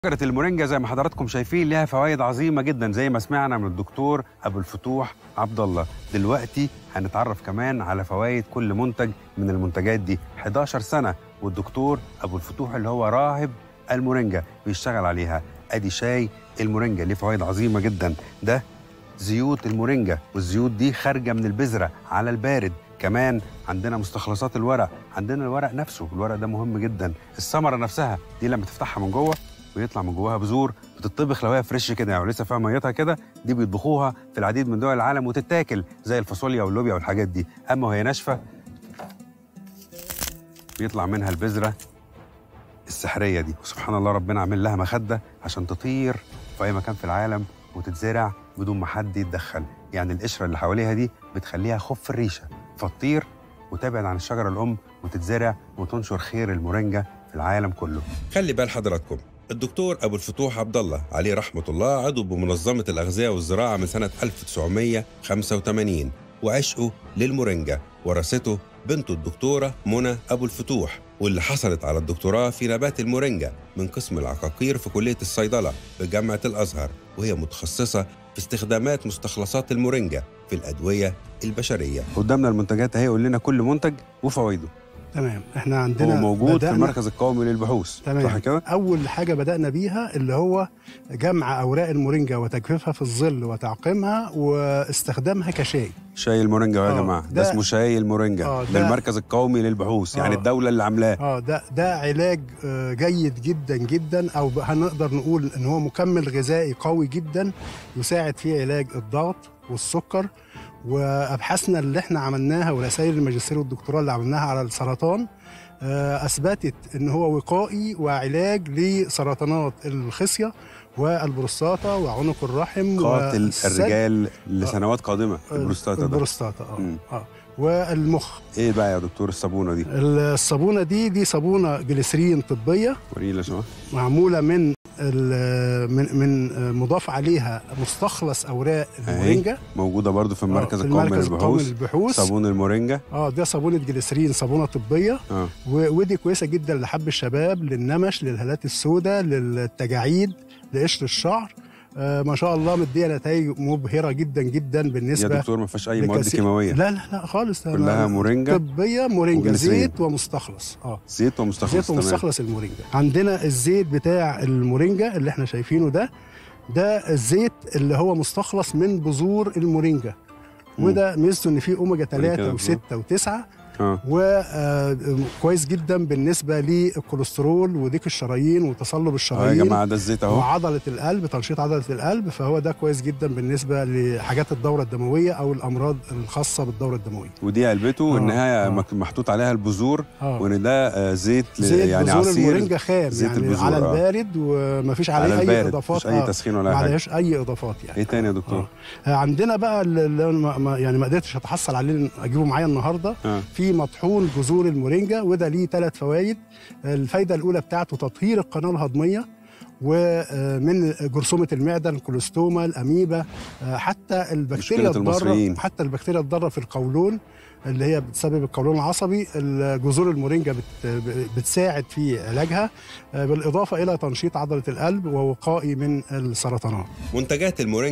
شجرة المورينجا زي ما حضراتكم شايفين ليها فوائد عظيمة جدا زي ما سمعنا من الدكتور أبو الفتوح عبد الله دلوقتي هنتعرف كمان على فوائد كل منتج من المنتجات دي 11 سنة والدكتور أبو الفتوح اللي هو راهب المورينجا بيشتغل عليها أدي شاي المورينجا ليه فوائد عظيمة جدا ده زيوت المورينجا والزيوت دي خارجة من البذرة على البارد كمان عندنا مستخلصات الورق عندنا الورق نفسه الورق ده مهم جدا الثمرة نفسها دي لما تفتحها من جوه بيطلع من جواها بذور بتطبخ لو هي فريش كده يعني لسه فيها ميتها كده دي بيطبخوها في العديد من دول العالم وتتاكل زي الفاصوليا واللوبيا والحاجات دي اما وهي ناشفه بيطلع منها البذره السحريه دي وسبحان الله ربنا عامل لها مخده عشان تطير في اي مكان في العالم وتتزرع بدون ما حد يتدخل يعني القشره اللي حواليها دي بتخليها خف الريشه فتطير وتبعد عن الشجره الام وتتزرع وتنشر خير المورينجا في العالم كله خلي بال حضراتكم الدكتور أبو الفتوح عبد الله عليه رحمة الله عضو بمنظمة الأغذية والزراعة من سنة 1985 وعشقه للمورينجا ورثته بنته الدكتورة منى أبو الفتوح واللي حصلت على الدكتوراه في نبات المورينجا من قسم العقاقير في كلية الصيدلة بجامعة الأزهر وهي متخصصة في استخدامات مستخلصات المورينجا في الأدوية البشرية قدامنا المنتجات اهي يقول لنا كل منتج وفوائده تمام احنا عندنا هو موجود في بدأنا- المركز القومي للبحوث تمام صح كده اول حاجه بدانا بيها اللي هو جمع اوراق المورينجا وتجفيفها في الظل وتعقيمها واستخدامها كشاي شاي المورينجا يا آه، جماعه ده, ده- اسمه شاي المورينجا آه، ده ده- المركز القومي للبحوث يعني آه. الدوله اللي عاملاه اه ده ده علاج آه، جيد جدا جدا او ب- هنقدر نقول ان هو مكمل غذائي قوي جدا يساعد في علاج الضغط والسكر وابحاثنا اللي احنا عملناها ورسائل الماجستير والدكتوراه اللي عملناها على السرطان آه، اثبتت ان هو وقائي وعلاج لسرطانات الخصيه والبروستاتا وعنق الرحم قاتل والثدي. الرجال لسنوات قادمه البروستاتا ده البروستاتا اه مم. اه والمخ ايه بقى يا دكتور الصابونه دي الصابونه دي دي صابونه جليسرين طبيه ورينا لو سمحت معموله من ال- من من مضاف عليها مستخلص اوراق المورينجا موجوده برضو في المركز آه، في القومي المركز القومي للبحوث للبحوث صابون المورينجا اه ده صابونه جليسرين صابونه طبيه اه و- ودي كويسه جدا لحب الشباب للنمش للهالات السوداء للتجاعيد لقشر الشعر آه ما شاء الله مديه نتائج مبهره جدا جدا يا بالنسبه دكتور ما فيهاش اي مواد لكثير- كيماويه لا لا لا خالص ده كلها ما- مورينجا طبيه مورينجا وجليسرين. زيت ومستخلص اه زيت ومستخلص زيت تمام ومستخلص المورينجا عندنا الزيت بتاع المورينجا اللي احنا شايفينه ده ده الزيت اللي هو مستخلص من بذور المورينجا مم. وده ميزته ان فيه اوميجا كده 3 بذور. و6 و9 اه وكويس جدا بالنسبه للكوليسترول وضيق الشرايين وتصلب اه يا الشرايين جماعه ده الزيت اهو وعضله القلب تنشيط عضله القلب فهو ده كويس جدا بالنسبه لحاجات الدوره الدمويه او الامراض الخاصه بالدوره الدمويه ودي علبته آه، والنهايه آه. مك- محطوط عليها البذور اه وان ده آه، زيت ل- زيت يعني بذور عصير المورينجا خام زيت يعني البذور، على آه. البارد ومفيش عليه على اي البارد اضافات مفيش اي آه، تسخين ولا ما اي حاجه عليهاش اي اضافات يعني ايه تاني يا دكتور آه. عندنا بقى اللي أنا ما ما- يعني ما قدرتش اتحصل عليه اجيبه معايا النهارده اه في مطحون جذور المورينجا وده ليه ثلاث فوائد الفايده الاولى بتاعته تطهير القناه الهضميه ومن جرثومه المعده الكوليستوما الاميبا آه، حتى البكتيريا مشكلة الضاره المصريين. حتى البكتيريا الضاره في القولون اللي هي بتسبب القولون العصبي جذور المورينجا بت- بتساعد في علاجها آه، بالاضافه الى تنشيط عضله القلب ووقائي من السرطانات منتجات المورينجا